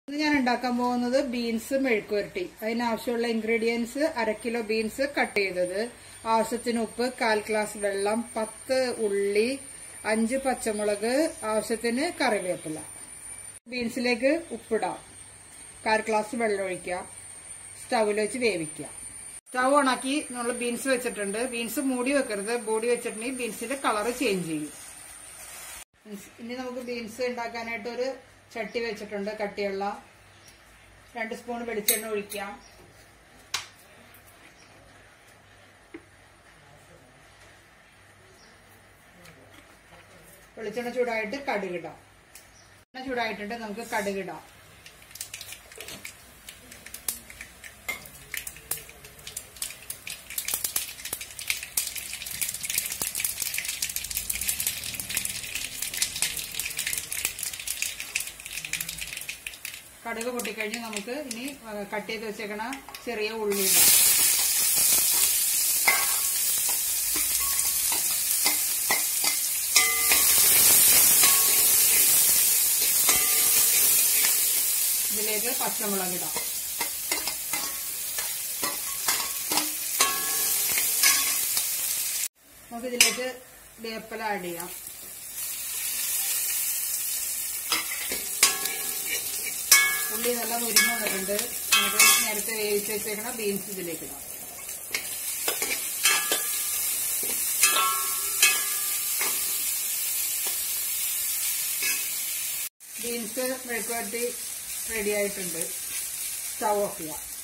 ഇന്ന് ഞാൻ ഉണ്ടാക്കാൻ പോകുന്നത് ബീൻസ് മെഴുക്കുവരട്ടി അതിനാവശ്യമുള്ള ഇൻഗ്രീഡിയൻസ് അര കിലോ ബീൻസ് കട്ട് ചെയ്തത് ആവശ്യത്തിന് ഉപ്പ് കാൽ ഗ്ലാസ് വെള്ളം പത്ത് ഉള്ളി അഞ്ച് പച്ചമുളക് ആവശ്യത്തിന് കറിവേപ്പില ബീൻസിലേക്ക് ഉപ്പിടാം കാൽ ഗ്ലാസ് വെള്ളം ഒഴിക്കുക സ്റ്റൗവിൽ വെച്ച് വേവിക്കുക സ്റ്റൗ ഓണാക്കി നമ്മൾ ബീൻസ് വെച്ചിട്ടുണ്ട് ബീൻസ് മൂടി വെക്കരുത് മൂടി വെച്ചിട്ടുണ്ടെങ്കിൽ ബീൻസിന്റെ കളർ ചേഞ്ച് ചെയ്യും ഇനി നമുക്ക് ബീൻസ് ഉണ്ടാക്കാനായിട്ട് ഒരു ചട്ടി വെച്ചിട്ടുണ്ട് കട്ടിയുള്ള രണ്ട് സ്പൂൺ വെളിച്ചെണ്ണ ഒഴിക്കാം വെളിച്ചെണ്ണ ചൂടായിട്ട് കടുകിടാം എണ്ണ ചൂടായിട്ടുണ്ട് നമുക്ക് കടുകിടാം കടുക് പൊട്ടിക്കഴിഞ്ഞ് നമുക്ക് ഇനി കട്ട് ചെയ്ത് വെച്ചേക്കണ ചെറിയ ഉള്ളി ഇടാം ഇതിലേക്ക് പച്ചമുളക് ഇടാം നമുക്ക് ഇതിലേക്ക് വേപ്പല ആഡ് ചെയ്യാം ഉള്ളി നല്ല മുരിഞ്ഞു വന്നിട്ടുണ്ട് നമുക്ക് നേരത്തെ വേവിച്ച് വെച്ചേക്കണ ബീൻസ് ഇതിലേക്ക് ഇടാം ബീൻസ് മെഴുക്കുവരട്ടി റെഡി ആയിട്ടുണ്ട് സ്റ്റൗ ഓഫ് ചെയ്യാം